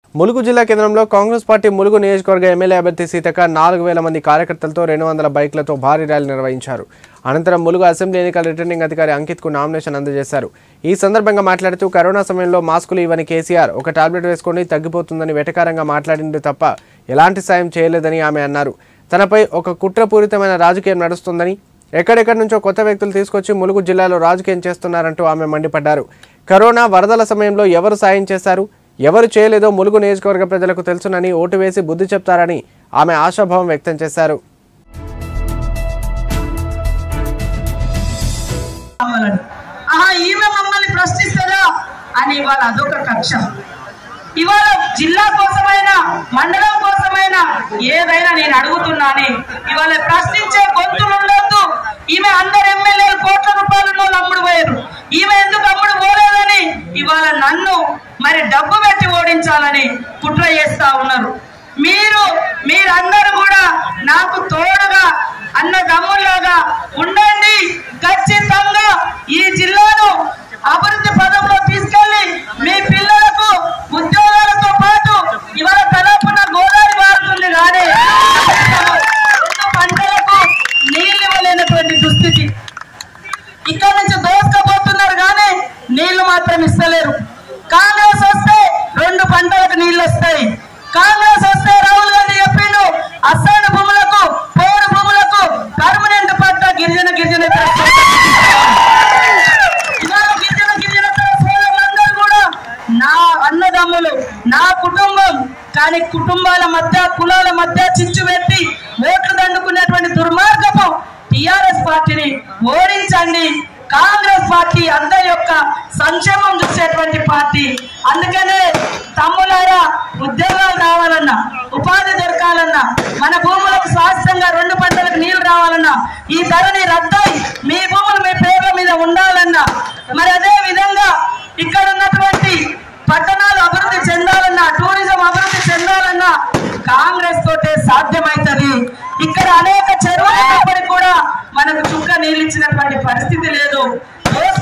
ములుగు జిల్లా కేంద్రంలో కాంగ్రెస్ పార్టీ ములుగు నియోజకవర్గ ఎమ్మెల్యే అభ్యర్థి సీతక్క నాలుగు వేల మంది కార్యకర్తలతో రెండు వందల బైక్లతో భారీ ర్యాలీ నిర్వహించారు అనంతరం ములుగు అసెంబ్లీ ఎన్నికల రిటర్నింగ్ అధికారి అంకిత్కు నామినేషన్ అందజేశారు ఈ సందర్భంగా మాట్లాడుతూ కరోనా సమయంలో మాస్కులు ఇవ్వని కేసీఆర్ ఒక టాబ్లెట్ వేసుకొని తగ్గిపోతుందని వెటకారంగా మాట్లాడింది తప్ప ఎలాంటి సాయం చేయలేదని ఆమె అన్నారు తనపై ఒక కుట్రపూరితమైన రాజకీయం నడుస్తుందని ఎక్కడెక్కడి నుంచో కొత్త వ్యక్తులు తీసుకొచ్చి ములుగు జిల్లాలో రాజకీయం చేస్తున్నారంటూ ఆమె మండిపడ్డారు కరోనా వరదల సమయంలో ఎవరు సాయం చేశారు ఎవరు చేయలేదో ములుగు నియోజకవర్గ ప్రజలకు తెలుసునని ఓటు వేసి బుద్ధి చెప్తారని ఆమె ఆశాభావం వ్యక్తం చేశారు కావాలని ఆహా ఈమె మమ్మల్ని ప్రశ్నిస్తుందా అని ఇవాళ అదొక కక్ష ఇవాళ జిల్లా కోసమైనా మండలం కోసమైనా ఏదైనా నేను అడుగుతున్నానే ఇవాళ ప్రశ్నించే గొంతులు ఉండొద్దు ఈమె అందరు ఎమ్మెల్యేలు కోట్ల రూపాయలు ఉన్న వాళ్ళు అమ్ముడు పోయారు ఈమె ఎందుకు అమ్ముడు పోలేదని ఇవాళ నన్ను మరి డబ్బు పెట్టి ఓడించాలని కుట్ర చేస్తా ఉన్నారు మీరు మీరందరూ కూడా నాకు తోడుగా అన్న దమ్ములాగా ఉండండి ఖచ్చితంగా ఈ జిల్లాను అభివృద్ధి పదంలో తీసుకెళ్లి మీ పిల్లలకు ఉద్యోగాలతో పాటు ఇవాళ తలపున గోదావరి మారుతుంది కానీ రెండు పంటలకు నీళ్ళు ఇవ్వలేనటువంటి దుస్థితి ఇక్కడ నుంచి దోసుకపోతున్నారు కానీ నీళ్లు మాత్రం ఇస్తలేరు కాంగ్రెస్ వస్తే రెండు పంటలకు నీళ్లు వస్తాయి కాంగ్రెస్ వస్తే రాహుల్ గాంధీ చెప్పిండు అసైన్ భూములకు పోడు భూములకు పర్మనెంట్ పట్ట గిరిజన గిరిజన ఇవాళ గిరిజన గిరిజన సోదరులందరూ కూడా నా అన్నదమ్ములు నా కుటుంబం కానీ కుటుంబాల మధ్య కులాల మధ్య చిచ్చు పెట్టి ఓట్లు దండుకునేటువంటి దుర్మార్గపు టిఆర్ఎస్ పార్టీని ఓడించండి కాంగ్రెస్ పార్టీ అందరి యొక్క సంక్షేమం చూసేటువంటి పార్టీ అందుకనే తమ్ములారా ఉద్యోగాలు రావాలన్నా ఉపాధి దొరకాలన్నా మన భూములకు శాస్త్రంగా రెండు పంటలకు నీళ్లు రావాలన్నా ఈ ధరని రద్దయి మీ భూములు మీ పేర్ల మీద ఉండాలన్నా మరి అదే విధంగా ఇక్కడ ఉన్నటువంటి పట్టణాలు అభివృద్ధి చెందాలన్నా టూరిజం అభివృద్ధి చెందాలన్నా కాంగ్రెస్ తోటే సాధ్యమవుతుంది ఇక్కడ అనేక చెరువులు ఉన్నప్పటికీ కూడా మనకు చుక్క నీళ్ళు ఇచ్చినటువంటి పరిస్థితి లేదు